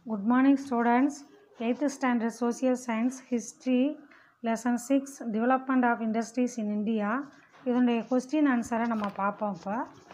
Good morning, students. 8th standard social science history lesson 6 development of industries in India இதனுடைய question ஆன்சரை நம்ம பார்ப்போம் இப்போ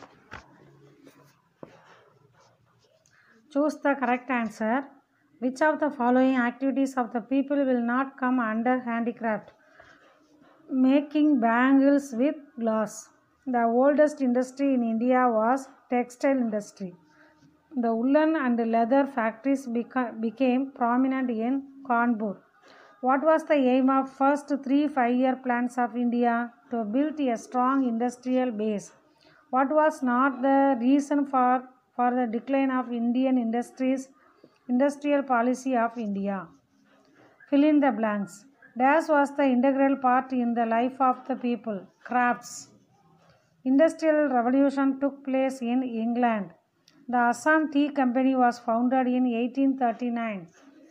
choose the correct answer which of the following activities of the people will not come under handicraft making bangles with glass the oldest industry in india was textile industry the woolen and leather factories beca- became prominent in Kanpur. What was the aim of first three five-year plans of India? To build a strong industrial base. What was not the reason for, for the decline of Indian industries, industrial policy of India? Fill in the blanks. Dash was the integral part in the life of the people. Crafts. Industrial revolution took place in England. The Assam Tea Company was founded in 1839.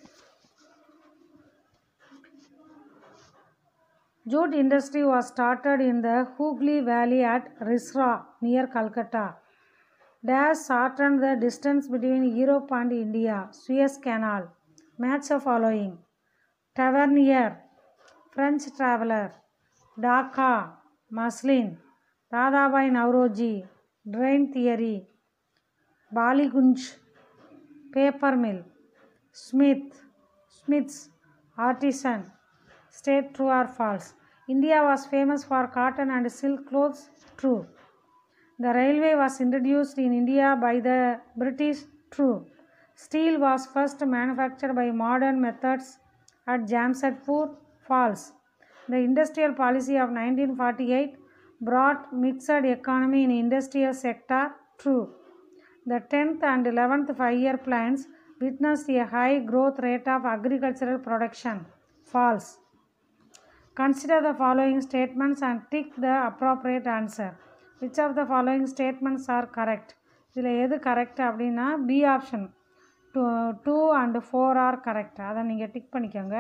Jute industry was started in the Hooghly Valley at Risra near Calcutta. Dash shortened the distance between Europe and India. Suez Canal. Match the following. Tavernier. French traveler. Dhaka. Muslin. Dadabai Nauroji. Drain theory. Baligunj, paper mill, Smith, Smith's, artisan, state true or false. India was famous for cotton and silk clothes, true. The railway was introduced in India by the British, true. Steel was first manufactured by modern methods at Jamshedpur, false. The industrial policy of 1948 brought mixed economy in industrial sector, true. The 10th and 11th five-year plans witnessed a high growth rate of agricultural production. False. Consider the following statements and tick the appropriate answer. Which of the following statements are correct? இதில் எது correct அப்படின்னா B option two two and four are correct அதை நீங்கள் tick பண்ணிக்கோங்க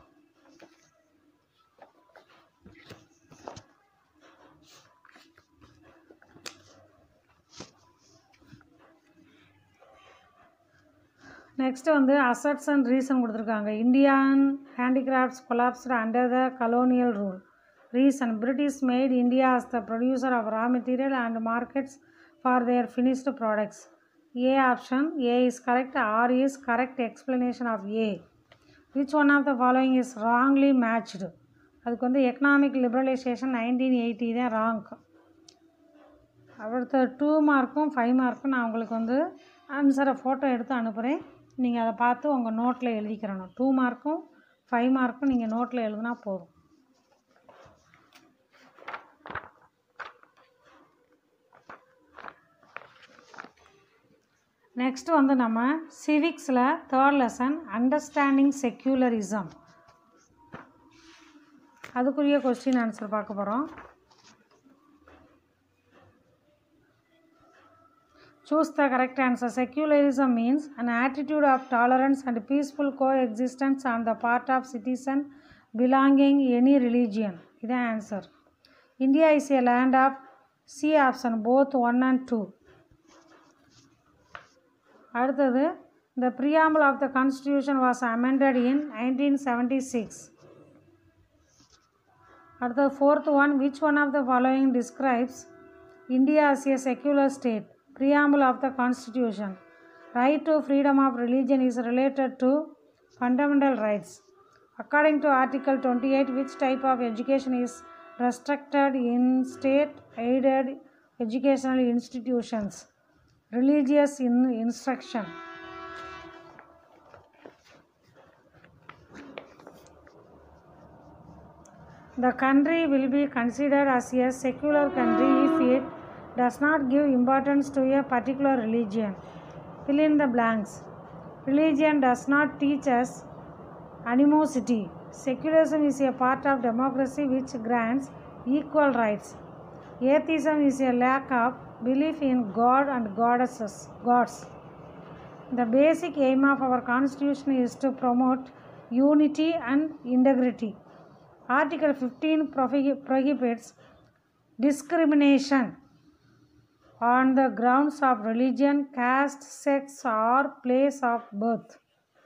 next வந்து asserts and reason கொடுத்துருக்காங்க Indian handicrafts collapsed under the colonial rule reason British made India as the producer of raw material and markets for their finished products A option A is correct R is correct explanation of A which one of the following is wrongly matched அதுக்கு வந்து economic liberalisation nineteen eighty தான் wrong அடுத்த two மார்க்கும் five மார்க்கும் நான் உங்களுக்கு வந்து ஆன்சரை ஃபோட்டோ எடுத்து அனுப்புகிறேன் நீங்கள் அதை பார்த்து உங்கள் நோட்டில் எழுதிக்கிறணும் டூ மார்க்கும் ஃபைவ் மார்க்கும் நீங்கள் நோட்டில் எழுதுனா போதும் நெக்ஸ்ட் வந்து நம்ம சிவிக்ஸில் தேர்ட் லெசன் அண்டர்ஸ்டாண்டிங் செக்யூலரிசம் அதுக்குரிய கொஸ்டின் ஆன்சர் பார்க்க போகிறோம் Choose the correct answer. Secularism means an attitude of tolerance and peaceful coexistence on the part of citizen belonging any religion. இது answer. India is a land of C option both 1 and 2. அடுத்தது the preamble of the constitution was amended in 1976. அடுத்தது fourth one which one of the following describes India as a secular state? preamble of the constitution right to freedom of religion is related to fundamental rights according to article 28 which type of education is restricted in state aided educational institutions religious in instruction the country will be considered as a secular country if it does not give importance to a particular religion. Fill in the blanks. Religion does not teach us animosity. Secularism is a part of democracy which grants equal rights. Atheism is a lack of belief in God and goddesses, gods. The basic aim of our constitution is to promote unity and integrity. Article 15 prohibits discrimination on the grounds of religion, caste, sex, or place of birth.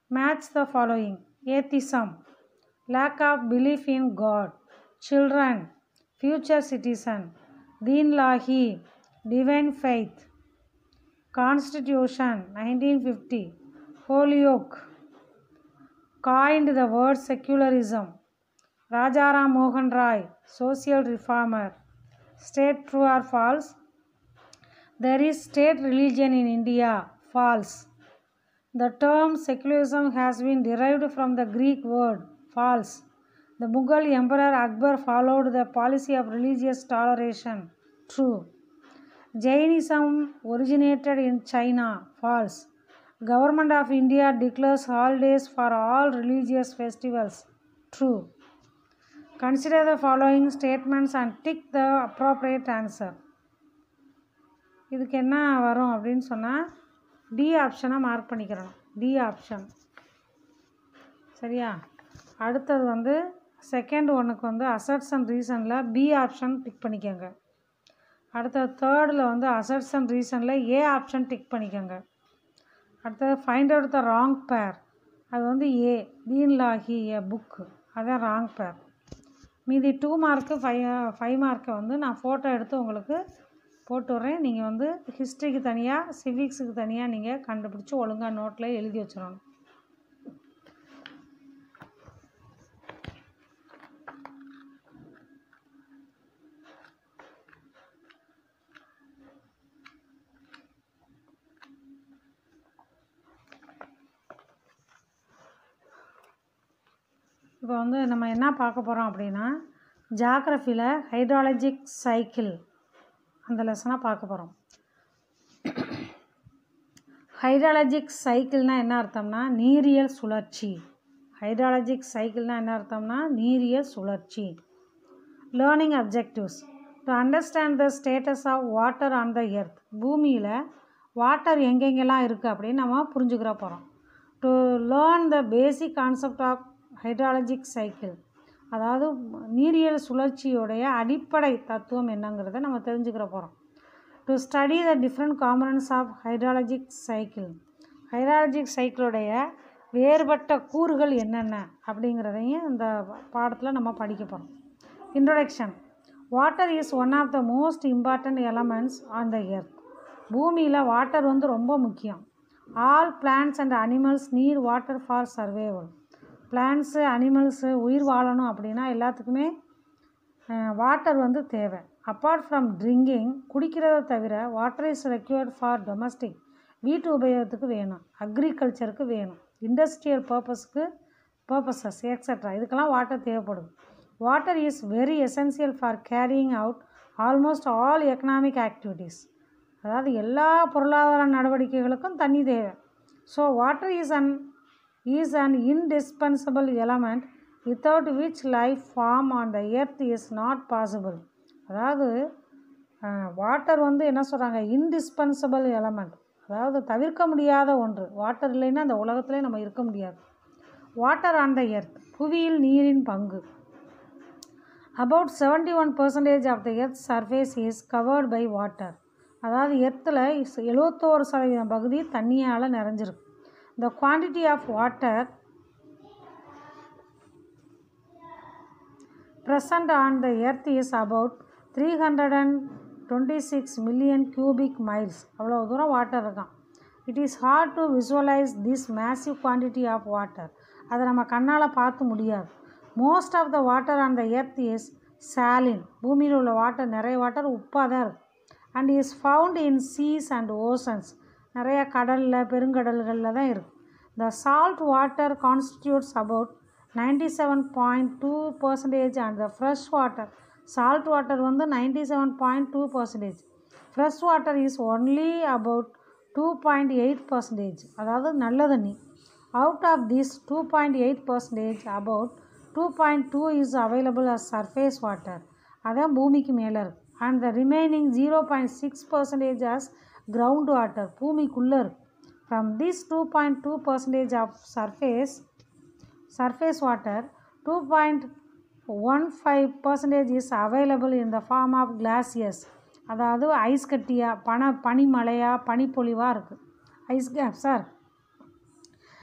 Match the following atheism lack of belief in God, children, future citizen, Deen Lahi, divine faith, Constitution 1950, Holyoke, coined the word secularism, Rajaram Mohan Rai, social reformer, state true or false? There is state religion in India, false. The term secularism has been derived from the Greek word false. The Mughal Emperor Akbar followed the policy of religious toleration. True. Jainism originated in China. False. Government of India declares holidays for all religious festivals. True. Consider the following statements and tick the appropriate answer. இதுக்கு என்ன வரும் அப்படின்னு சொன்னால் D ஆப்ஷனை mark பண்ணிக்கிறோம் D option சரியா அடுத்தது வந்து செகண்ட் ஒன்றுக்கு வந்து அசட்ஸ் அண்ட் ரீசனில் பி ஆப்ஷன் டிக் பண்ணிக்கோங்க அடுத்தது தேர்டில் வந்து அசட்ஸ் அண்ட் ரீசனில் ஏ ஆப்ஷன் டிக் பண்ணிக்கோங்க அடுத்தது ஃபைண்ட் அவுட் த ராங் பேர் அது வந்து ஏ தீன் லாஹி ஏ புக்கு அதான் ராங் பேர் மீதி டூ மார்க்கு ஃபைவ் ஃபைவ் மார்க்கை வந்து நான் ஃபோட்டோ எடுத்து உங்களுக்கு போட்டு விட்றேன் நீங்கள் வந்து ஹிஸ்ட்ரிக்கு தனியாக சிவிக்ஸுக்கு தனியாக நீங்கள் கண்டுபிடிச்சி ஒழுங்காக நோட்டில் எழுதி வச்சிடணும் இப்போ வந்து நம்ம என்ன பார்க்க போகிறோம் அப்படின்னா ஜாகிரஃபியில் ஹைட்ராலஜிக் சைக்கிள் அந்த லெசனாக பார்க்க போகிறோம் ஹைட்ராலஜிக் சைக்கிள்னால் என்ன அர்த்தம்னா நீரியல் சுழற்சி ஹைட்ராலஜிக் சைக்கிள்னால் என்ன அர்த்தம்னா நீரியல் சுழற்சி learning objectives to understand the status of water on the earth பூமியில் வாட்டர் எங்கெங்கெல்லாம் இருக்குது அப்படின்னு நம்ம புரிஞ்சுக்கிற போகிறோம் to learn the basic concept of hydrologic cycle அதாவது நீரியல் சுழற்சியோடைய அடிப்படை தத்துவம் என்னங்கிறத நம்ம தெரிஞ்சுக்கிற போகிறோம் to study the different components of hydrologic cycle hydrologic சைக்கிளுடைய வேறுபட்ட கூறுகள் என்னென்ன அப்படிங்கிறதையும் இந்த பாடத்தில் நம்ம படிக்க போகிறோம் introduction water is one of the most important elements on the earth பூமியில் வாட்டர் வந்து ரொம்ப முக்கியம் all plants and animals need water for survival plants animals உயிர் வாழணும் அப்படின்னா எல்லாத்துக்குமே வாட்டர் வந்து தேவை அப்பார்ட் ஃப்ரம் ட்ரிங்கிங் குடிக்கிறத தவிர water is required for domestic வீட்டு உபயோகத்துக்கு வேணும் அக்ரிகல்ச்சருக்கு வேணும் இண்டஸ்ட்ரியல் பர்பஸ்க்கு பர்பஸஸ் எக்ஸட்ரா இதுக்கெல்லாம் வாட்டர் தேவைப்படுது water is very essential for carrying out almost all economic activities அதாவது எல்லா பொருளாதார நடவடிக்கைகளுக்கும் தண்ணி தேவை so water is an is an indispensable element without which life form on the earth is not possible அதாவது water வந்து என்ன சொல்கிறாங்க இன்டிஸ்பென்சபிள் எலமெண்ட் அதாவது தவிர்க்க முடியாத ஒன்று வாட்டர் இல்லைன்னா அந்த உலகத்திலே நம்ம இருக்க முடியாது வாட்டர் ஆன் த எர்த் புவியில் நீரின் பங்கு about seventy one percentage of the earth surface is covered by water அதாவது எர்த்தில் எழுபத்தோரு சதவீதம் பகுதி தண்ணியால் நிறைஞ்சிருக்கு the quantity of water present on the earth is about 326 million cubic miles அவ்வளோ தூரம் வாட்டர் இருக்கான் it is hard to visualise this massive quantity of water அதை நம்ம கண்ணால் பார்த்து முடியாது most of the water on the earth is saline பூமியில் உள்ள வாட்டர் நிறைய வாட்டர் உப்பாக தான் இருக்குது and is found in seas and oceans நிறைய கடலில் பெருங்கடல்களில் தான் இருக்குது the salt water constitutes about ninety seven point two percentage and the fresh water salt water வந்து ninety seven point two percentage fresh water is only about two point eight percentage அதாவது நல்ல தண்ணி out of this two point eight percentage about two point two is available as surface water அதான் பூமிக்கு மேலே இருக்குது and the remaining zero point six percentage as ground water பூமிக்குள்ளே இருக்குது from this two point two percentage of surface surface water two point one five percentage is available in the form of glaciers அதாவது ice கட்டியாக பன பனிமலையாக பனிப்பொழிவாக இருக்குது ice cap sir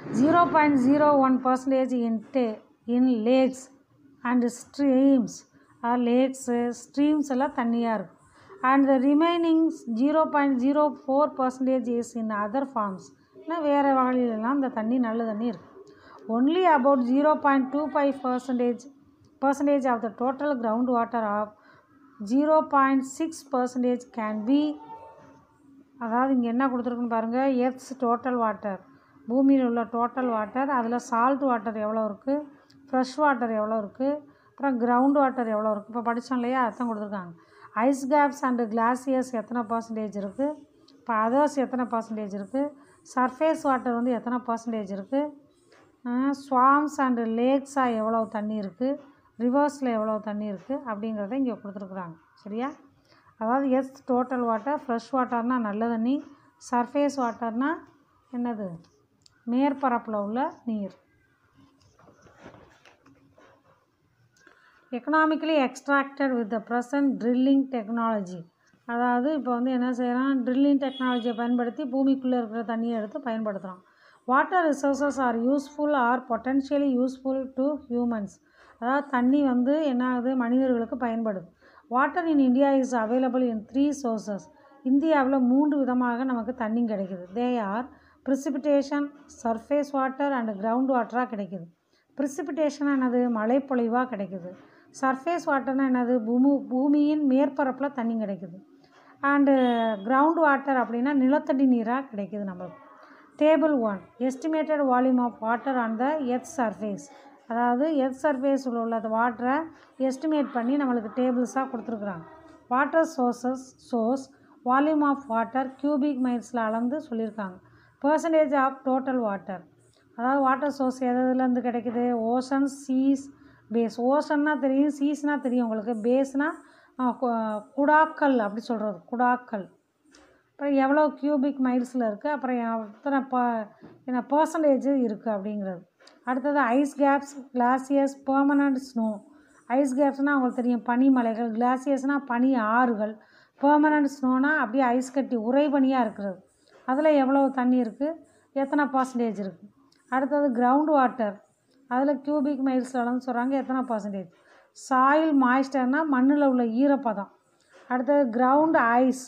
zero point zero one percentage in the in lakes and streams lakes streams எல்லாம் தண்ணியாக இருக்கும் and the remaining zero point zero four percentage is in other forms இன்னும் வேறு வகையிலலாம் இந்த தண்ணி நல்ல தண்ணி இருக்குது only about zero point two five percentage percentage of the total ground water of zero point six percentage can be அதாவது இங்கே என்ன கொடுத்துருக்குன்னு பாருங்கள் எர்த்ஸ் டோட்டல் வாட்டர் பூமியில் உள்ள டோட்டல் வாட்டர் அதில் சால்ட் வாட்டர் எவ்வளோ இருக்குது ஃப்ரெஷ் வாட்டர் எவ்வளோ இருக்குது அப்புறம் கிரவுண்ட் வாட்டர் எவ்வளோ இருக்குது இப்போ படித்தோம் இல்லையா அதான் கொடுத்துருக்காங்க ஐஸ் கேப்ஸ் அண்டு கிளாசியர்ஸ் எத்தனை பர்சன்டேஜ் இருக்குது இப்போ அதர்ஸ் எத்தனை பர்சன்டேஜ் இருக்குது சர்ஃபேஸ் வாட்டர் வந்து எத்தனை பர்சன்டேஜ் இருக்குது ஸ்வாம்ஸ் அண்டு லேக்ஸாக எவ்வளோ தண்ணி இருக்குது ரிவர்ஸில் எவ்வளோ தண்ணி இருக்குது அப்படிங்கிறத இங்கே கொடுத்துருக்குறாங்க சரியா அதாவது எஸ் டோட்டல் வாட்டர் ஃப்ரெஷ் வாட்டர்னால் நல்ல தண்ணி சர்ஃபேஸ் வாட்டர்னால் என்னது மேற்பரப்பில் உள்ள நீர் economically extracted with the present drilling technology அதாவது இப்போ வந்து என்ன செய்கிறோம் ட்ரில்லிங் டெக்னாலஜியை பயன்படுத்தி பூமிக்குள்ளே இருக்கிற தண்ணியை எடுத்து பயன்படுத்துகிறோம் water resources are useful or potentially useful to humans அதாவது தண்ணி வந்து என்ன ஆகுது மனிதர்களுக்கு பயன்படுது water in India is available in three sources இந்தியாவில் மூன்று விதமாக நமக்கு தண்ணி கிடைக்குது they are precipitation surface water and ground வாட்டராக கிடைக்குது ப்ரிசிபிடேஷன் என்னது மழைப்பொழிவாக கிடைக்குது சர்ஃபேஸ் வாட்டர்னா என்னது பூமி பூமியின் மேற்பரப்பில் தண்ணி கிடைக்குது அண்டு கிரவுண்ட் வாட்டர் அப்படின்னா நிலத்தடி நீராக கிடைக்குது நம்மளுக்கு table one estimated volume of water on the earth surface அதாவது எர்த் சர்ஃபேஸில் உள்ள வாட்டரை எஸ்டிமேட் பண்ணி நம்மளுக்கு டேபிள்ஸாக கொடுத்துருக்குறாங்க water sources source volume of water cubic மைல்ஸில் அளந்து சொல்லியிருக்காங்க பர்சன்டேஜ் ஆஃப் டோட்டல் வாட்டர் அதாவது வாட்டர் சோர்ஸ் எதுலேருந்து கிடைக்குது ஓஷன் சீஸ் பேஸ் ஓஷன்னா தெரியும் சீஸ்னா தெரியும் உங்களுக்கு பேஸ்னால் குடாக்கல் அப்படி சொல்கிறது குடாக்கல் அப்புறம் எவ்வளோ கியூபிக் மைல்ஸில் இருக்குது அப்புறம் எத்தனை ப என்ன பர்சன்டேஜ் இருக்குது அப்படிங்கிறது அடுத்தது ice caps glaciers permanent snow ice கேப்ஸ்னால் உங்களுக்கு தெரியும் பனிமலைகள் கிளாசியர்ஸ்னால் பனி ஆறுகள் பெர்மனண்ட் ஸ்னோனால் அப்படியே ஐஸ் கட்டி உறைபனியாக இருக்கிறது அதில் எவ்வளோ தண்ணி இருக்குது எத்தனை பர்சன்டேஜ் இருக்குது அடுத்தது கிரவுண்ட் வாட்டர் அதில் கியூபிக் மைல்ஸ் அளந்து சொல்கிறாங்க எத்தனை பர்சன்டேஜ் சாயில் மாய்ஸ்டர்னால் மண்ணில் உள்ள ஈரப்பதம் அடுத்தது கிரவுண்ட் ஐஸ்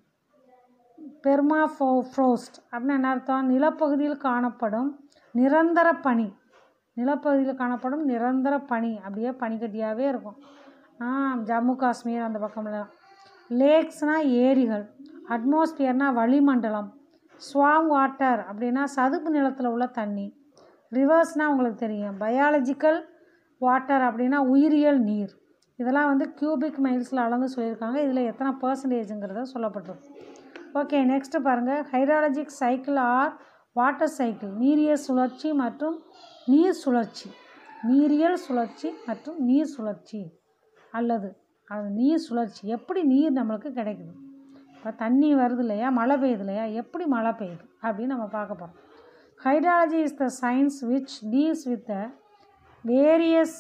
பெர்மா ஃபோ ஃப்ரோஸ்ட் அப்படின்னு என்ன அர்த்தம் நிலப்பகுதியில் காணப்படும் நிரந்தர பனி நிலப்பகுதியில் காணப்படும் நிரந்தர பனி அப்படியே பனிக்கட்டியாகவே இருக்கும் ஜம்மு காஷ்மீர் அந்த பக்கம்லாம் லேக்ஸ்னால் ஏரிகள் அட்மாஸ்பியர்னால் வளிமண்டலம் ஸ்வாம் வாட்டர் அப்படின்னா சதுப்பு நிலத்தில் உள்ள தண்ணி ரிவர்ஸ்னால் உங்களுக்கு தெரியும் பயாலஜிக்கல் வாட்டர் அப்படின்னா உயிரியல் நீர் இதெல்லாம் வந்து கியூபிக் மைல்ஸில் அளந்து சொல்லியிருக்காங்க இதில் எத்தனை பர்சன்டேஜுங்கிறத சொல்லப்பட்டிருக்கு ஓகே நெக்ஸ்ட்டு பாருங்கள் hydrologic cycle or water cycle நீரியல் சுழற்சி மற்றும் நீர் சுழற்சி நீரியல் சுழற்சி மற்றும் நீர் சுழற்சி அல்லது அது நீர் சுழற்சி எப்படி நீர் நம்மளுக்கு கிடைக்குது இப்போ தண்ணி வருது இல்லையா மழை பெய்யுது இல்லையா எப்படி மழை பெய்யுது அப்படின்னு நம்ம பார்க்க போகிறோம் hydrology is the science which deals with the various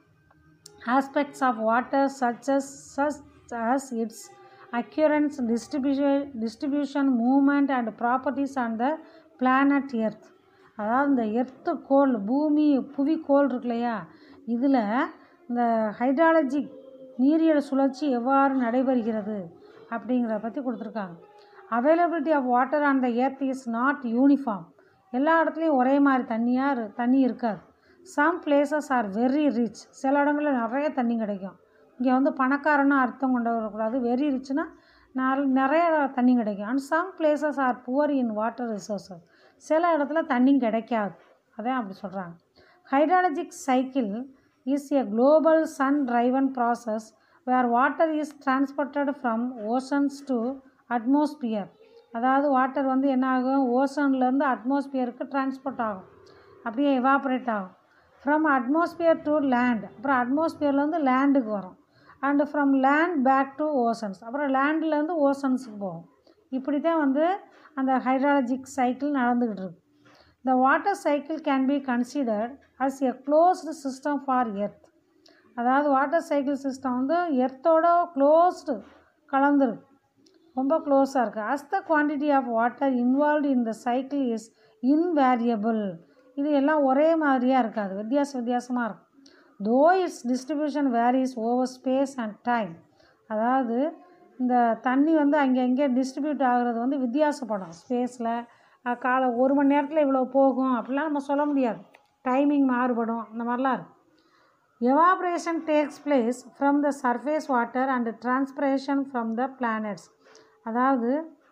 aspects of water such as such as its occurrence distribution distribution movement and properties on the planet earth அதாவது இந்த எர்த்து கோள் பூமி புவிக்கோள் இருக்கு இல்லையா இதில் இந்த ஹைட்ராலஜி நீரியல் சுழற்சி எவ்வாறு நடைபெறுகிறது அப்படிங்கிறத பற்றி கொடுத்துருக்காங்க availability of water on the earth is not uniform எல்லா இடத்துலையும் ஒரே மாதிரி தண்ணியாக தண்ணி இருக்காது some places are very rich சில இடங்களில் நிறைய தண்ணி கிடைக்கும் இங்கே வந்து பணக்காரன்னு அர்த்தம் கொண்டு வரக்கூடாது வெரி ரிச்னா நிறைய தண்ணி கிடைக்கும் and some places are poor in water resources சில இடத்துல தண்ணி கிடைக்காது அதான் அப்படி சொல்கிறாங்க hydrologic cycle is a global sun driven process where water is transported from oceans to atmosphere அதாவது வாட்டர் வந்து என்ன ஆகும் ஓசன்லேருந்து அட்மாஸ்பியருக்கு டிரான்ஸ்போர்ட் ஆகும் அப்படியே எவாப்ரேட் ஆகும் ஃப்ரம் அட்மாஸ்பியர் டு லேண்ட் அப்புறம் அட்மாஸ்பியர்லேருந்து லேண்டுக்கு வரும் and from land back to oceans அப்புறம் லேண்ட்லேருந்து ஓசன்ஸுக்கு போகும் இப்படி தான் வந்து அந்த ஹைட்ராலஜிக் சைக்கிள் நடந்துக்கிட்டு இருக்கு the water cycle can be considered as a closed system for earth அதாவது வாட்டர் சைக்கிள் சிஸ்டம் வந்து எர்த்தோட க்ளோஸ்டு கலந்துருக்கு ரொம்ப க்ளோஸாக இருக்குது as the quantity of water involved in the cycle is invariable இது எல்லாம் ஒரே மாதிரியாக இருக்காது வித்தியாச வித்தியாசமாக இருக்கும் though its distribution varies over space and time அதாவது இந்த தண்ணி வந்து அங்கே அங்கே டிஸ்ட்ரிபியூட் ஆகிறது வந்து வித்தியாசப்படும் ஸ்பேஸில் காலை ஒரு மணி நேரத்தில் இவ்வளோ போகும் அப்படிலாம் நம்ம சொல்ல முடியாது டைமிங் மாறுபடும் அந்த மாதிரிலாம் இருக்கும் evaporation takes place from the surface water and transpiration from the plants அதாவது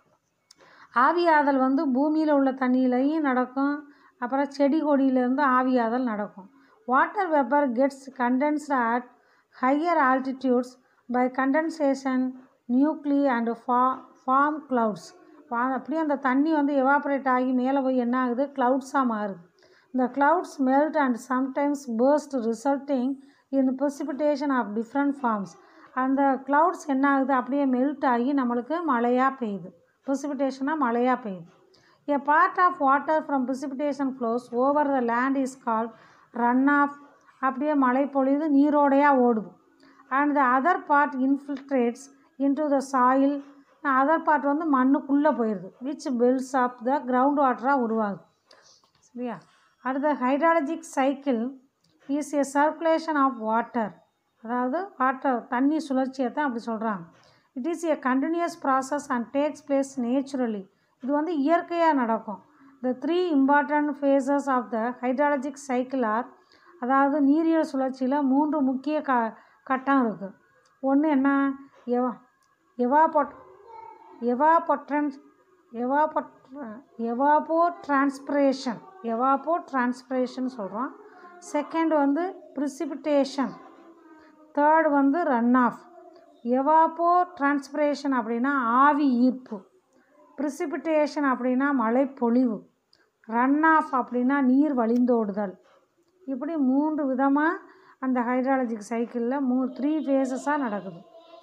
ஆவியாதல் வந்து பூமியில் உள்ள தண்ணியிலையும் நடக்கும் அப்புறம் செடி கொடியிலேருந்து ஆவியாதல் நடக்கும் water vapour gets condensed at higher altitudes by condensation nuclei and ஃபா ஃபார்ம் க்ளவுட்ஸ் அப்படியே அந்த தண்ணி வந்து எவாப்ரேட் ஆகி மேலே போய் என்ன ஆகுது க்ளவுட்ஸாக மாறுது இந்த clouds melt and sometimes burst resulting in precipitation of different forms அந்த clouds என்ன ஆகுது அப்படியே மெல்ட் ஆகி நம்மளுக்கு மழையாக பெய்யுது ப்ரிசிபிடேஷனாக மழையாக பெய்யுது A part of water from precipitation flows over the land is called run off அப்படியே மழை பொழியுது நீரோடையாக ஓடுது and the other part infiltrates into the soil other part வந்து மண்ணுக்குள்ளே போயிடுது which fills of the ground வாட்டராக உருவாகுது சரியா அடுத்த hydrologic cycle is a circulation of water அதாவது வாட்டர் தண்ணி சுழற்சியை தான் அப்படி சொல்கிறாங்க it is a continuous process and takes place naturally இது வந்து இயற்கையாக நடக்கும் the three important phases of the hydrologic cycle are அதாவது நீரியல் சுழற்சியில் மூன்று முக்கிய க கட்டம் இருக்குது ஒன்று என்ன எவா எவாபொட் எவாபொட்ரன்ஸ் எவாபொட் எவாபோ டிரான்ஸ்பிரேஷன் எவாபோ டிரான்ஸ்பிரேஷன் சொல்கிறோம் செகண்ட் வந்து ப்ரிசிபிட்டேஷன் தேர்ட் வந்து ரன் ஆஃப் எவாப்போ டிரான்ஸ்பிரேஷன் அப்படின்னா ஆவி ஈர்ப்பு ப்ரிசிபிட்டேஷன் அப்படின்னா மழை பொழிவு ரன் ஆஃப் அப்படின்னா நீர் வழிந்தோடுதல் இப்படி மூன்று விதமாக அந்த ஹைட்ராலஜிக் சைக்கிளில் மூ த்ரீ ஃபேஸஸாக நடக்குது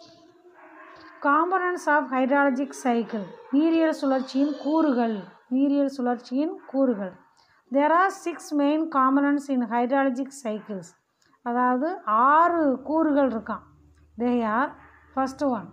காம்பனன்ஸ் ஆஃப் ஹைட்ராலஜிக் சைக்கிள் நீரியல் சுழற்சியின் கூறுகள் நீரியல் சுழற்சியின் கூறுகள் there are six main components in hydrologic cycles அதாவது ஆறு கூறுகள் இருக்கான் they are first one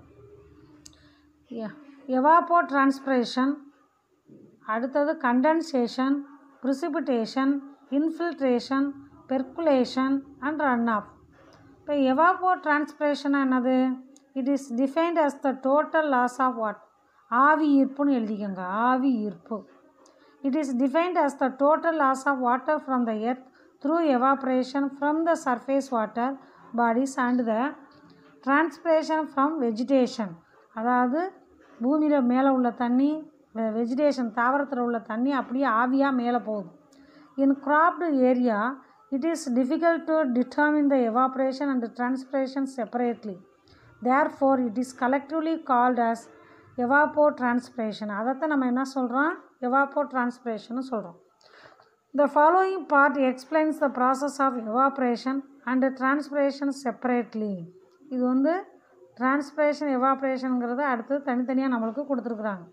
evapotranspiration அடுத்தது condensation precipitation infiltration percolation and runoff இப்போ எவாப்போ டிரான்ஸ்பிரேஷன் என்னது it is defined as the total loss of what ஆவி ஈர்ப்புன்னு எழுதிக்கோங்க ஆவி ஈர்ப்பு it is defined as the total loss of water from the earth through evaporation from the surface water bodies and the transpiration from vegetation அதாவது பூமியில் மேலே உள்ள தண்ணி வெஜிடேஷன் தாவரத்தில் உள்ள தண்ணி அப்படியே ஆவியாக மேலே போகுது in cropped area it is difficult to determine the evaporation and transpiration separately therefore it is collectively called as evapotranspiration அதைத்தான் நம்ம என்ன சொல்கிறோம் எவாப்போ டிரான்ஸ்பிரேஷன் சொல்கிறோம் the following part explains the process of evaporation and transpiration separately இது வந்து transpiration எவாப்ரேஷனுங்கிறத அடுத்து தனித்தனியாக நம்மளுக்கு கொடுத்துருக்குறாங்க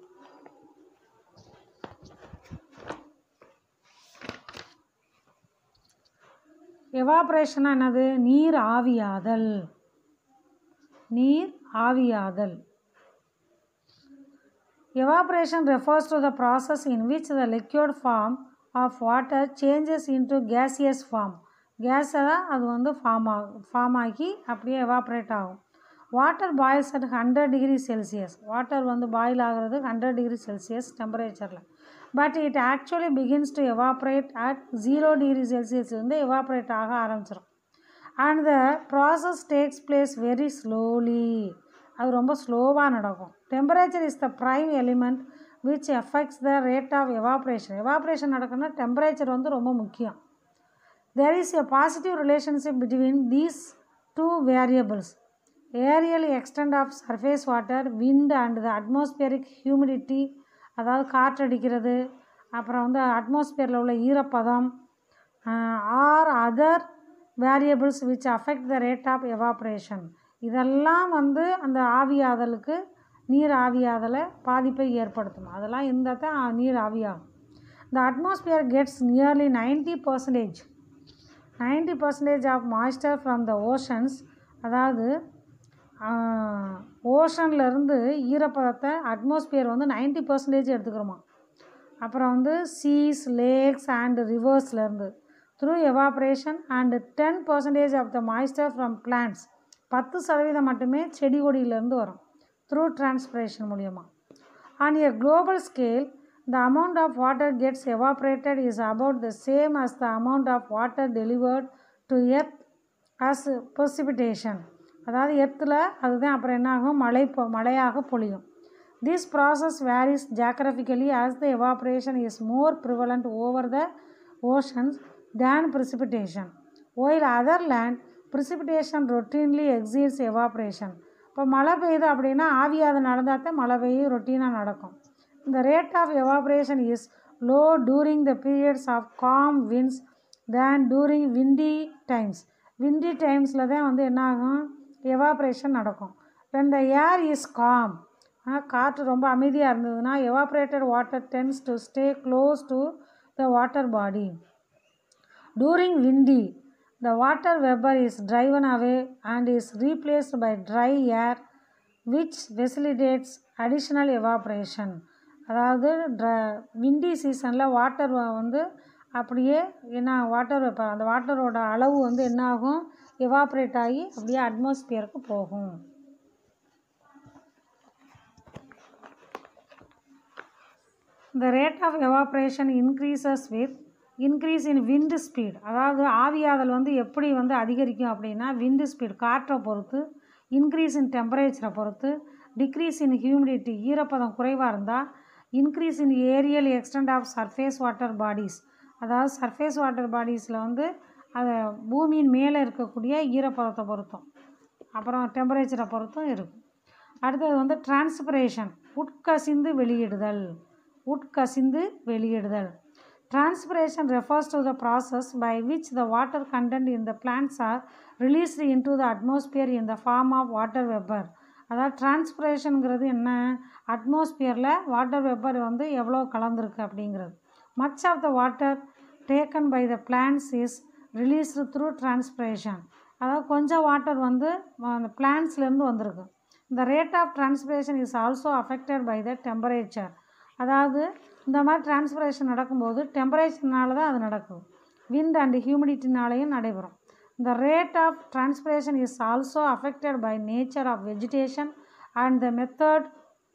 எவாப்ரேஷன் என்னது நீர் ஆவியாதல் நீர் ஆவியாதல் Evaporation refers to the process in which the liquid form of water changes into gaseous form. கேஸை தான் அது வந்து ஃபார்ம் ஆகும் ஃபார்ம் ஆகி அப்படியே எவாப்ரேட் ஆகும் water boils at hundred degree Celsius water வந்து பாயில் ஆகிறது ஹண்ட்ரட் டிகிரி செல்சியஸ் டெம்பரேச்சரில் but it actually begins to evaporate at zero degree செல்சியஸ்லேருந்து எவாப்ரேட் ஆக ஆரம்பிச்சிடும் and the process takes place very slowly அது ரொம்ப ஸ்லோவாக நடக்கும் temperature is the prime element which affects the rate of evaporation evaporation நடக்கணும்னா temperature வந்து ரொம்ப முக்கியம் there is a positive relationship between these two variables areal extend of surface water wind and the atmospheric humidity அதாவது காற்றடிக்கிறது அப்புறம் வந்து அட்மாஸ்பியரில் உள்ள ஈரப்பதம் are other variables which affect the rate of evaporation இதெல்லாம் வந்து அந்த ஆவியாதலுக்கு நீர் ஆவியாதலை பாதிப்பை ஏற்படுத்தும் அதெல்லாம் இருந்தால் தான் நீர் ஆவியாகும் the atmosphere gets nearly ninety percentage ninety percentage of moisture from the oceans அதாவது ஓஷன்லேருந்து ஈரப்பதத்தை அட்மாஸ்பியர் வந்து நைன்டி பர்சன்டேஜ் எடுத்துக்கிறோமா அப்புறம் வந்து சீஸ் லேக்ஸ் அண்ட் ரிவர்ஸ்லேருந்து through evaporation and ten percentage of the moisture from plants பத்து சதவீதம் மட்டுமே செடி கொடியிலேருந்து வரும் த்ரூ டிரான்ஸ்பிரேஷன் மூலியமாக on a global scale the amount of water gets evaporated is about the same as the amount of water delivered to earth as precipitation அதாவது எர்த்தில் அதுதான் அப்புறம் என்ன ஆகும் மழை பொ மழையாக பொழியும் this process varies geographically as the evaporation is more prevalent over the oceans than precipitation while other land precipitation routinely exceeds evaporation இப்போ மழை பெய்யுது அப்படின்னா ஆவியாத நடந்தால் தான் மழை பெய்யும் ரொட்டீனாக நடக்கும் இந்த rate of evaporation is low during the periods of calm winds than during windy times windy டைம்ஸில் தான் வந்து என்ன ஆகும் எவாப்ரேஷன் நடக்கும் when the air is calm ஆனால் காற்று ரொம்ப அமைதியாக இருந்ததுன்னா evaporated water tends to stay close to the water body during windy the water vapor is driven away and is replaced by dry air which facilitates additional evaporation அதாவது ட்ர windy சீசனில் water வந்து அப்படியே என்ன வாட்டர் வெப்பர் அந்த வாட்டரோட அளவு வந்து என்ன ஆகும் எவாப்ரேட் ஆகி அப்படியே அட்மாஸ்பியருக்கு போகும் the rate of evaporation increases with increase in wind speed அதாவது ஆவியாதல் வந்து எப்படி வந்து அதிகரிக்கும் அப்படின்னா wind speed காற்றை பொறுத்து increase in temperature பொறுத்து decrease in humidity ஈரப்பதம் குறைவாக இருந்தால் increase in aerial extent of surface water bodies அதாவது surface water bodiesல வந்து அது பூமியின் மேலே இருக்கக்கூடிய ஈரப்பதத்தை பொறுத்தும் அப்புறம் டெம்பரேச்சரை பொறுத்தும் இருக்கும் அடுத்தது வந்து டிரான்ஸ்பிரேஷன் உட்கசிந்து வெளியிடுதல் உட்கசிந்து வெளியிடுதல் transpiration refers to the process by which the water content in the plants are released into the atmosphere in the form of water vapor அதாவது டிரான்ஸ்பிரேஷனுங்கிறது என்ன அட்மாஸ்பியரில் வாட்டர் வெப்பர் வந்து எவ்வளோ கலந்துருக்கு அப்படிங்கிறது much of the water taken by the plants is released through transpiration அதாவது கொஞ்சம் water வந்து அந்த பிளான்ஸ்லேருந்து வந்திருக்கு இந்த rate of transpiration is also affected by the temperature அதாவது இந்த மாதிரி டிரான்ஸ்பிரேஷன் நடக்கும்போது டெம்பரேச்சர்னால தான் அது நடக்கும் விண்ட் அண்ட் ஹியூமிடிட்டினாலையும் நடைபெறும் the rate of transpiration is also affected by nature of vegetation and the method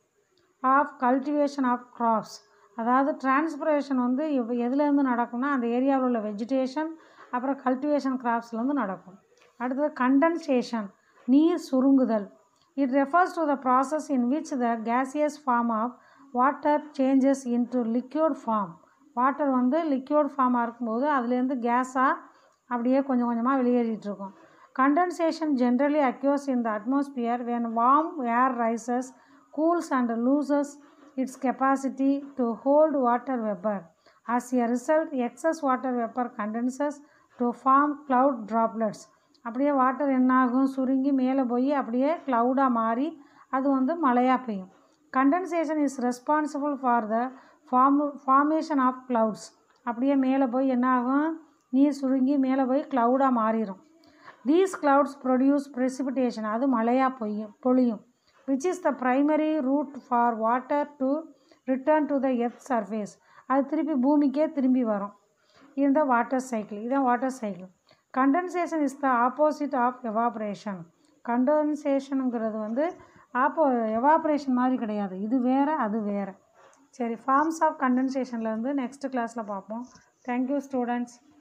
of cultivation of crops அதாவது டிரான்ஸ்பிரேஷன் வந்து எவ் எதுலேருந்து நடக்கும்னா அந்த ஏரியாவில் உள்ள வெஜிடேஷன் அப்புறம் கல்டிவேஷன் கிராப்ஸ்லேருந்து நடக்கும் அடுத்தது கண்டென்சேஷன் நீர் சுருங்குதல் it refers to the process in which the gaseous form of water changes into liquid form water வந்து லிக்யூட் ஃபார்மாக இருக்கும்போது அதுலேருந்து கேஸாக அப்படியே கொஞ்சம் கொஞ்சமாக வெளியேறிட்டு இருக்கும் condensation generally occurs in the atmosphere when warm air rises cools and loses its capacity to hold water vapour as a result excess water vapour condenses to form cloud droplets அப்படியே வாட்டர் என்ன ஆகும் சுருங்கி மேலே போய் அப்படியே க்ளவுடாக மாறி அது வந்து மழையாக பெய்யும் condensation is responsible for the form formation of clouds அப்படியே மேலே போய் என்ன ஆகும் நீர் சுருங்கி மேலே போய் க்ளவுடாக மாறிடும் தீஸ் க்ளவுட்ஸ் ப்ரொடியூஸ் precipitation அது மழையாக பொய்யும் பொழியும் which is the primary route for water to return to the earth surface அது திருப்பி பூமிக்கே திரும்பி வரும் இந்த வாட்டர் சைக்கிள் இதுதான் water cycle condensation is the opposite of evaporation கண்டென்சேஷனுங்கிறது வந்து ஆப்போ எவாப்ரேஷன் மாதிரி கிடையாது இது வேறு அது வேறு சரி ஃபார்ம்ஸ் ஆஃப் கண்டென்சேஷன்லேருந்து நெக்ஸ்ட் கிளாஸில் பார்ப்போம் தேங்க்யூ ஸ்டூடெண்ட்ஸ்